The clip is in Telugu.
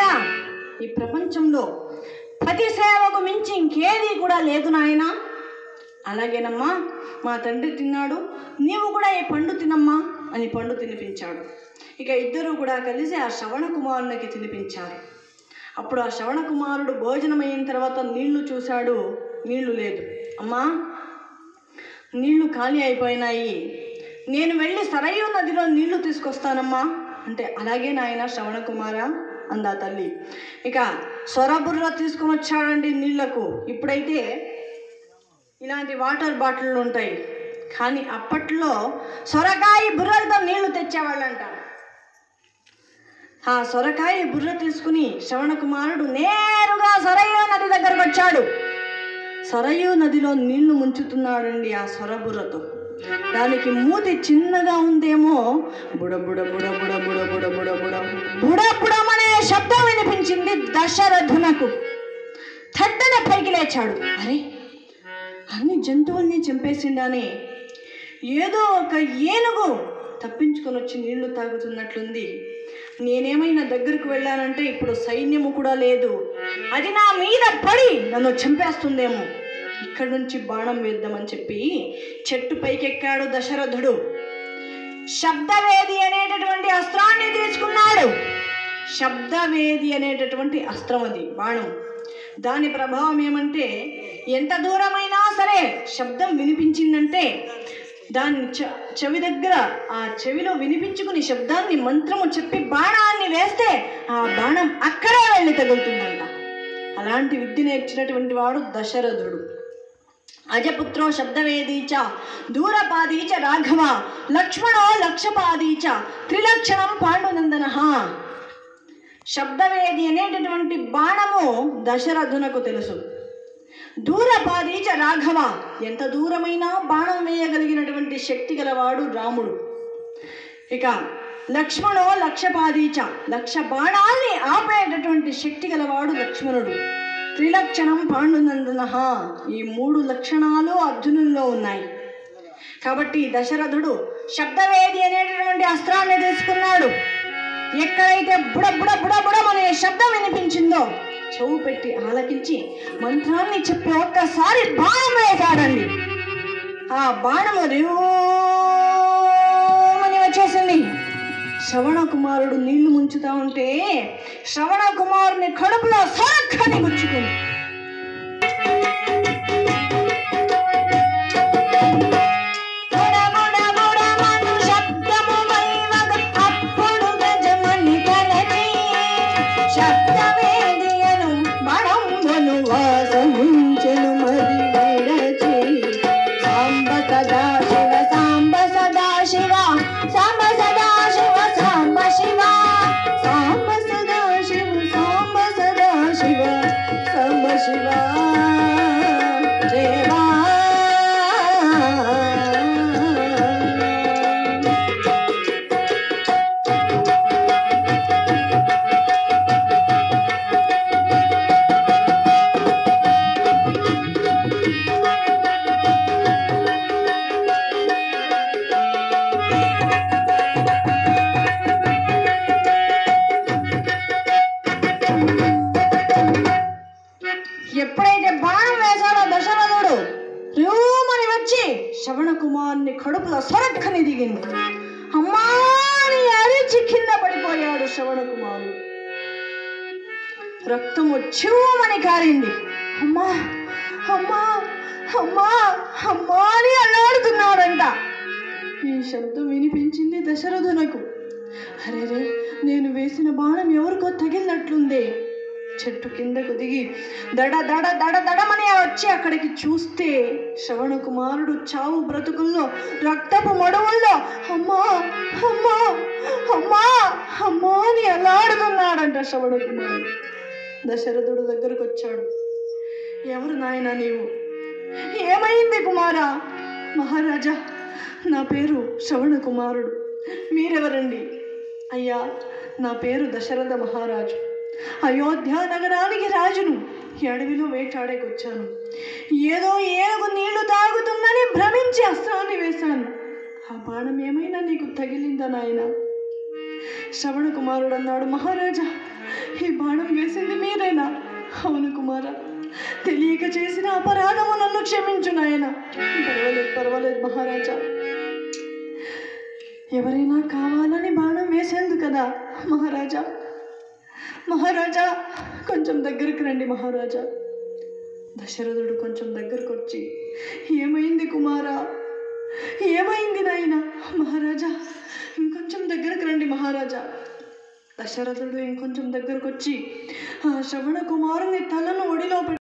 నాయనా ఈ ప్రపంచంలో పతి సేవకు మించి ఇంకేది కూడా లేదు నాయనా అలాగేనమ్మా మా తండ్రి తిన్నాడు నీవు కూడా ఈ పండు తినమ్మా అని పండు తినిపించాడు ఇక ఇద్దరు కూడా కలిసి ఆ శ్రవణ కుమారునికి తినిపించారు అప్పుడు ఆ శ్రవణ కుమారుడు భోజనం అయిన తర్వాత నీళ్లు చూశాడు నీళ్లు లేదు అమ్మా నీళ్లు ఖాళీ అయిపోయినాయి నేను వెళ్ళి సరయు నదిలో నీళ్లు తీసుకొస్తానమ్మా అంటే అలాగే నాయన శ్రవణ కుమార అందా తల్లి ఇక సొరబుర్ర తీసుకొని వచ్చాడండి నీళ్లకు ఇప్పుడైతే ఇలాంటి వాటర్ బాటిళ్ళు ఉంటాయి కానీ అప్పట్లో సొరకాయ బుర్రలతో నీళ్లు తెచ్చేవాళ్ళంట ఆ సొరకాయ బుర్ర తీసుకుని శ్రవణ కుమారుడు నేరుగా సరయూ నది దగ్గరకు వచ్చాడు సరయూ నదిలో నీళ్లు ముంచుతున్నాడండి ఆ సొరబుర్రతో దానికి మూతి చిన్నగా ఉందేమో బుడ బుడ బుడ బుడ బుడ బుడ బుడ బుడ బుడ బుడమనే శబ్దం వినిపించింది దశరథునకు థట్టన పైకి లేచాడు అరే అన్ని జంతువుల్ని చంపేసిండానే ఏదో ఒక ఏనుగు తప్పించుకొని వచ్చి నీళ్లు తాగుతున్నట్లుంది నేనేమైనా దగ్గరకు వెళ్ళానంటే ఇప్పుడు సైన్యము కూడా లేదు అది నా మీద పడి నన్ను చంపేస్తుందేమో ఇక్కడి నుంచి బాణం వేద్దామని చెప్పి చెట్టు పైకెక్కాడు దశరథుడు శబ్దవేది అనేటటువంటి అస్త్రాన్ని తీసుకున్నాడు శబ్దవేది అనేటటువంటి అస్త్రం అది బాణం దాని ప్రభావం ఏమంటే ఎంత దూరమైనా సరే శబ్దం వినిపించిందంటే దాన్ని చ చెవి దగ్గర ఆ చెవిలో వినిపించుకుని శబ్దాన్ని మంత్రము చెప్పి బాణాన్ని వేస్తే ఆ బాణం అక్కడే వెళ్ళి తగులుతుందంట అలాంటి విద్య నేర్చినటువంటి వాడు దశరథుడు అజపుత్రో శబ్దవేదీచ దూరపాదీచ రాఘవ లక్ష్మణో లక్షపాదీచ త్రిలక్షణం పాండునందన శబ్దవేది అనేటటువంటి బాణము దశరథునకు తెలుసు దూరపాదీచ రాఘవ ఎంత దూరమైనా బాణం వేయగలిగినటువంటి శక్తి గలవాడు రాముడు ఇక లక్ష్మణో లక్షపాదీచ లక్ష బాణాల్ని ఆపేటటువంటి శక్తి గలవాడు లక్ష్మణుడు త్రిలక్షణం పాండునందన ఈ మూడు లక్షణాలు అర్జునుల్లో ఉన్నాయి కాబట్టి దశరథుడు శబ్దవేది అనేటటువంటి అస్త్రాన్ని తీసుకున్నాడు ఎక్కడైతే బుడ బుడ బుడ బుడం అనే శబ్దం వినిపించిందో చెవు పెట్టి ఆలకించి మంత్రాన్ని చెప్పి ఒక్కసారి బాణం వేశాడండి ఆ బాణము రివ్వమని వచ్చేసింది శ్రవణ కుమారుడు నీళ్లు ముంచుతా ఉంటే శ్రవణ కుమారుని కడుపులో సరక్కని గుచ్చుకుంది బుడ బుడ బుడమను శబ్దము వైవగ అప్పుడు గజమని కలది శబ్దవేదియను మణంబును వాసముంచెను మరి విడచి సాంబ సదా శివ సాంబ సదా శివ సాంబ సదా శివ సాంబ శివ సాంబ సదా శివ సాంబ సదా శివ సాంబ శివ దేవా ఎప్పుడైతే బాణం వేశాడో దశరథుడు రూమని వచ్చి శ్రవణ కుమారుని కడుపులో సొరక్కని దిగింది అమ్మా అని అరిచి కింద పడిపోయాడు శ్రవణ కుమారుడు రక్తము చివుమని కారింది అమ్మా అమ్మా అమ్మా అమ్మా అని అల్లాడుతున్నాడంట ఈ శబ్దం వినిపించింది దశరథునకు అరే రే నేను వేసిన బాణం ఎవరికో తగిలినట్లుందే చెట్టు కిందకు దిగి దడ దడ దడ దడమని వచ్చి అక్కడికి చూస్తే శ్రవణ కుమారుడు చావు బ్రతుకుల్లో రక్తపు మడువుల్లో అమ్మా అమ్మా అమ్మా అమ్మా అని అలాడుతున్నాడంట శ్రవణ కుమారుడు దశరథుడు దగ్గరకు వచ్చాడు ఎవరు నాయనా నీవు ఏమైంది కుమారా మహారాజా నా పేరు శ్రవణ కుమారుడు మీరెవరండి అయ్యా నా పేరు దశరథ మహారాజు అయోధ్య నగరానికి రాజును ఈ అడవిలో వేటాడేకొచ్చాను ఏదో ఏనుగు నీళ్లు తాగుతుందని భ్రమించి అస్త్రాన్ని వేశాను ఆ బాణం ఏమైనా నీకు తగిలిందా నాయన శ్రవణ కుమారుడు అన్నాడు మహారాజా ఈ బాణం వేసింది మీరేనా అవును కుమారా తెలియక చేసిన అపరాధము నన్ను క్షమించు నాయన పర్వాలేదు పర్వాలేదు మహారాజా ఎవరైనా కావాలని బాణం వేసేందు కదా మహారాజా మహారాజా కొంచెం దగ్గరికి రండి మహారాజా దశరథుడు కొంచెం దగ్గరకు వచ్చి ఏమైంది కుమారా ఏమైంది నాయన మహారాజా ఇంకొంచెం దగ్గరకు రండి మహారాజా దశరథుడు ఇంకొంచెం దగ్గరకు వచ్చి ఆ శ్రవణ కుమారుని తలను